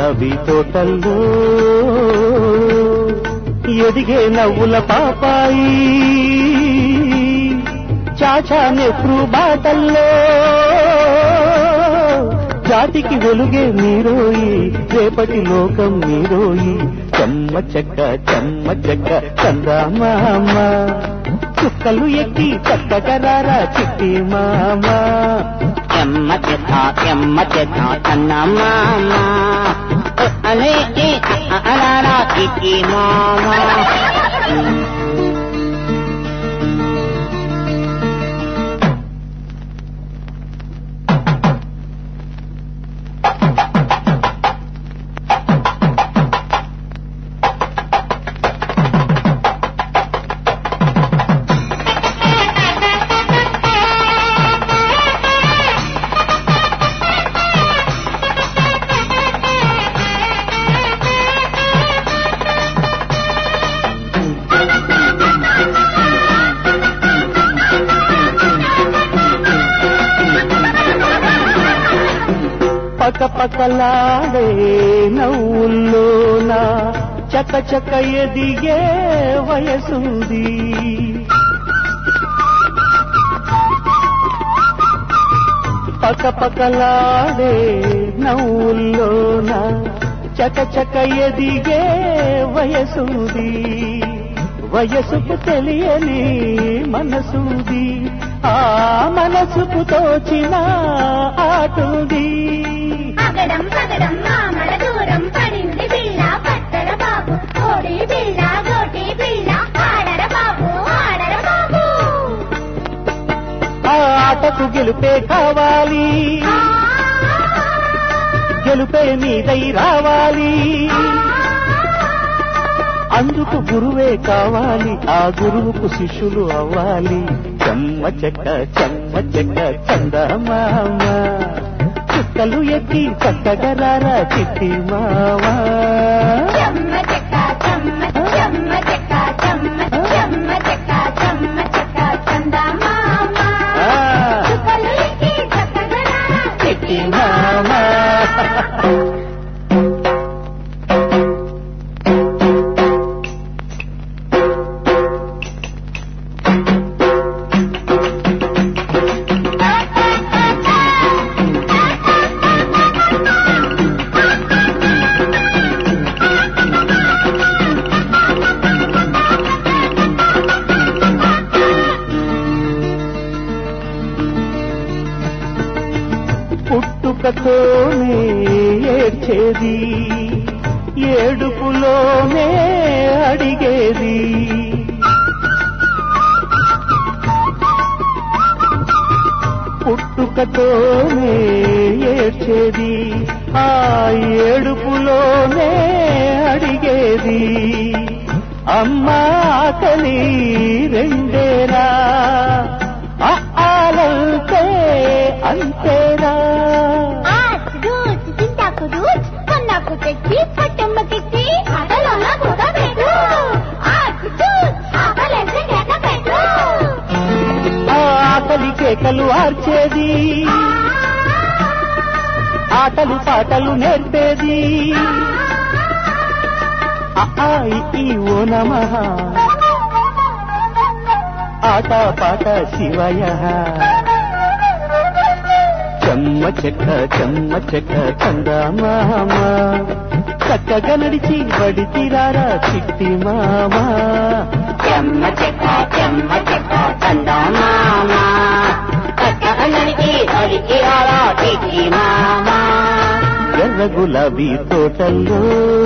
గులాబీ తోటల్లో ఎదిగే నవ్వుల పాపాయి చాచా నెహ్రూ బాటల్లో జాతికి వెలుగే మీరోయి రేపటి లోకం మీరోయి చెమ్మ చెక్క చెమ్మ చెక్క చందమామ చుక్కలు ఎక్కి చక్కగా రారా చిట్టి మామ చెమ్మ చెక్క చెమ్మ చెక్క చందమామ అలే అలారా చిట్టి మామ పక పకలాడే నవ్వుల్లోన చక చక ఎదిగే వయసుంది పక పకలాడే నవ్వుల్లోన చక చక ఎదిగే వయసుంది వయసుకు తెలియని మనసుంది ఆ మనసుకు తోచిన ఆటుంది పగడం పగడం మామల దూరం పడింది బిళ్ళ పట్టర బాబు కోడి బిళ్ళ గోటి బిళ్ళ ఆడర బాబు ఆడర బాబు ఆ ఆటకు గెలుపే కావాలి గెలుపే మీదై రావాలి అందుకు గురువే కావాలి ఆ గురువుకు శిష్యులు అవ్వాలి చెమ్మ చెక్క చెమ్మ చెక్క చందమామ చుక్కలు ఎక్కి చక్కగా రారా చిట్టి మామా చెమ్మ చెక్క చెమ్మ చెమ్మ చెక్క చెమ్మ చెమ్మ చెక్క చెమ్మ చెక్క చందమామ ఆ. చుక్కలు ఎక్కి చక్కగా రారా చిట్టి మామా పుట్టుకతోనే ఏడ్చేది ఏడుపులోనే అడిగేది పుట్టుకతోనే ఏడ్చేది ఆ ఏడుపులోనే అడిగేది అమ్మా ఆకలి రెండేరా ఆ ఆలంతే అంతేరా ఆచ్ దూచ్ చింతాకు దూచ్ కన్నాకు తెచ్చి పట్టమ్మకిచ్చి ఆటలోన కూడా పెట్టు ఆచ్ దూచ్ ఆకలేసి కేక పెట్టు ఆ ఆకలి కేకలు ఆర్చేది ఆటలు పాటలు నేర్పేది ఆ ఆ, ఇ, ఈ, ఓ నమ ఆట పాట శివయ చెమ్మ చెక్క చెమ్మ చెక్క చందమామ చక్కగా నడిచి బడితిరారా చిట్టి మామా చెమ్మ చెక్క చెమ్మ చెక్క చందమామ అందరికి అడిగి రారా చిట్టి మామ ఎర్ర గులాబీ తోటల్లో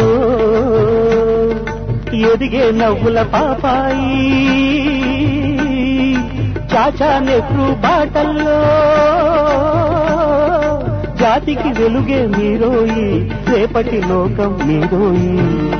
ఎదిగే నవ్వుల పాపాయి చాచా నెహ్రూ బాటల్లో జాతికి వెలుగే మీరోయి రేపటి లోకం మీరోయి